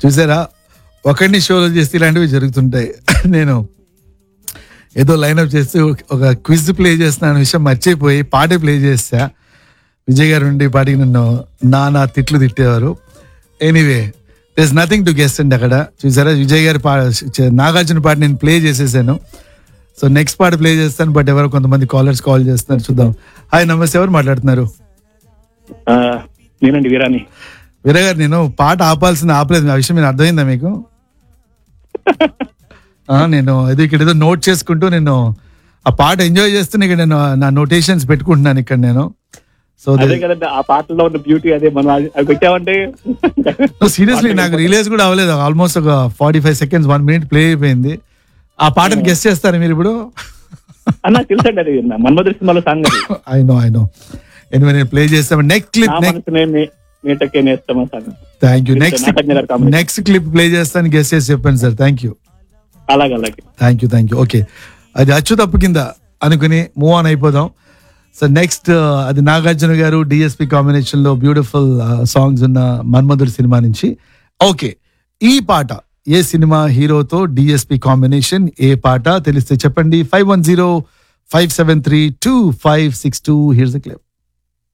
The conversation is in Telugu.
చూసారా ఒకరిని షోలో చేస్తే ఇలాంటివి జరుగుతుంటాయి నేను ఏదో లైన్అప్ చేస్తూ ఒక క్విజ్ ప్లే చేస్తున్న విషయం మర్చిపోయి పాట ప్లే చేస్తా విజయ్ గారు ఉండి పాటికి నన్ను నా నా తిట్లు తిట్టేవారు anyway this nothing to guess అండి అక్కడ చూసారా విజయ్ గారి పా చ- నాగార్జున పాట నేను ప్లే చేసేసాను సో నెక్స్ట్ పాట ప్లే చేస్తాను బట్ ఎవరో కొంతమంది కాలర్స్ కాల్ చేస్తున్నారు చూద్దాం హాయ్ నమస్తే ఎవరు మాట్లాడుతున్నారు ఆ, నేనండి వీరాని వీర గారు నేను పాట ఆపాల్సింది ఆపలేదు ఆ విషయం మీరు అర్థమైందా మీకు ఆ, నేను ఇది ఇక్కడ ఏదో నోట్ చేసుకుంటూ నేను ఆ పాట ఎంజాయ్ చేస్తూనే ఇక్కడ నేను నా నోటేషన్స్ పెట్టుకుంటున్నాను ఇక్కడ నేను సో అదే కదండి ఆ పాటలో ఉన్న బ్యూటీ అదే మనం అది- అది పెట్టామంటే సీరియస్లీ నాకు రిలీజ్ కూడా అవ్వలేదు ఆల్మోస్ట్ ఒక forty five seconds one minute play అయిపోయింది ఆ పాటను గెస్ట్ చేస్తారా మీరు ఇప్పుడు అన్న తెలుసండి అది మన్మధుడి సినిమాలో సాంగ్ అది I know I know anyway నేను ప్లే చేస్తాను నెక్స్ట్ క్లిప్ నా మనసునే మీ- మీటకే నేస్తామా song thank you next Nagarjuna గారి comedy. నెక్స్ట్ క్లిప్ ప్లే చేస్తాను గెస్ట్ చేసి చెప్పండి సార్ థ్యాంక్ యూ అలాగే అలాగే thank you thank you okay అది అచ్చు తప్పు కింద అనుకుని మూవ్ ఆన్ అయిపోదాం సో నెక్స్ట్ అది నాగార్జున గారు డిఎస్పి కాంబినేషన్ లో బ్యూటిఫుల్ సాంగ్స్ ఉన్న మన్మధుడు సినిమా నుంచి ఓకే ఈ పాట ఏ సినిమా హీరోతో డిఎస్పి కాంబినేషన్ ఏ పాట తెలిస్తే చెప్పండి five one zero five seven three two five six two here's the clip